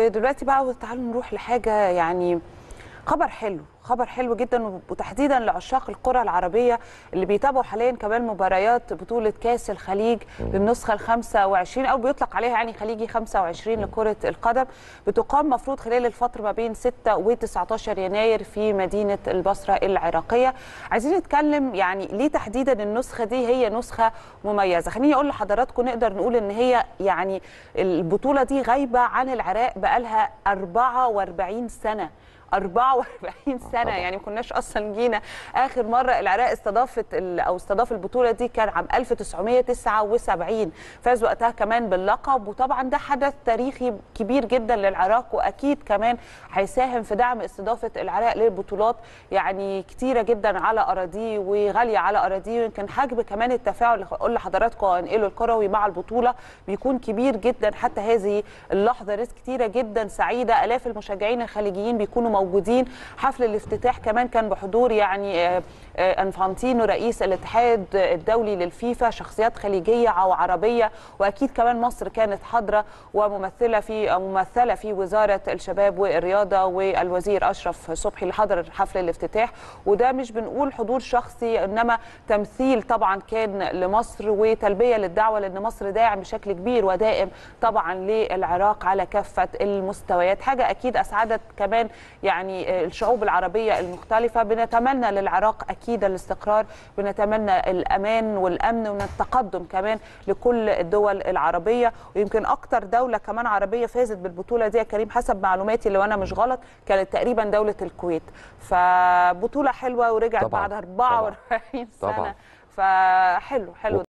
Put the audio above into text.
ودلوقتي بقى تعالوا نروح لحاجه يعني خبر حلو خبر حلو جدا وتحديدا لعشاق الكره العربيه اللي بيتابعوا حاليا كمان مباريات بطوله كاس الخليج للنسخه ال 25 او بيطلق عليها يعني خليجي 25 لكره القدم بتقام مفروض خلال الفتره ما بين 6 و 19 يناير في مدينه البصره العراقيه عايزين نتكلم يعني ليه تحديدا النسخه دي هي نسخه مميزه خليني اقول لحضراتكم نقدر نقول ان هي يعني البطوله دي غايبه عن العراق بقالها 44 سنه 44 سنه يعني ما كناش اصلا جينا اخر مره العراق استضافت او استضاف البطوله دي كان عام 1979 فاز وقتها كمان باللقب وطبعا ده حدث تاريخي كبير جدا للعراق واكيد كمان هيساهم في دعم استضافه العراق للبطولات يعني كتيره جدا على اراضيه وغاليه على اراضيه ويمكن حجم كمان التفاعل اللي اقول لحضراتكم انقله الكروي مع البطوله بيكون كبير جدا حتى هذه اللحظه ناس كتيره جدا سعيده الاف المشجعين الخليجيين بيكونوا موجودين حفل الافتتاح كمان كان بحضور يعني انفانتينو رئيس الاتحاد الدولي للفيفا شخصيات خليجيه او عربيه واكيد كمان مصر كانت حاضره وممثله في ممثله في وزاره الشباب والرياضه والوزير اشرف صبحي اللي حضر حفل الافتتاح وده مش بنقول حضور شخصي انما تمثيل طبعا كان لمصر وتلبيه للدعوه لان مصر داعم بشكل كبير ودائم طبعا للعراق على كافه المستويات حاجه اكيد اسعدت كمان يعني الشعوب العربيه المختلفه بنتمنى للعراق اكيد الاستقرار بنتمنى الامان والامن والتقدم كمان لكل الدول العربيه ويمكن اكتر دوله كمان عربيه فازت بالبطوله دي يا كريم حسب معلوماتي لو انا مش غلط كانت تقريبا دوله الكويت فبطوله حلوه ورجعت طبعاً. بعد 44 طبعاً. سنه فحلو حلو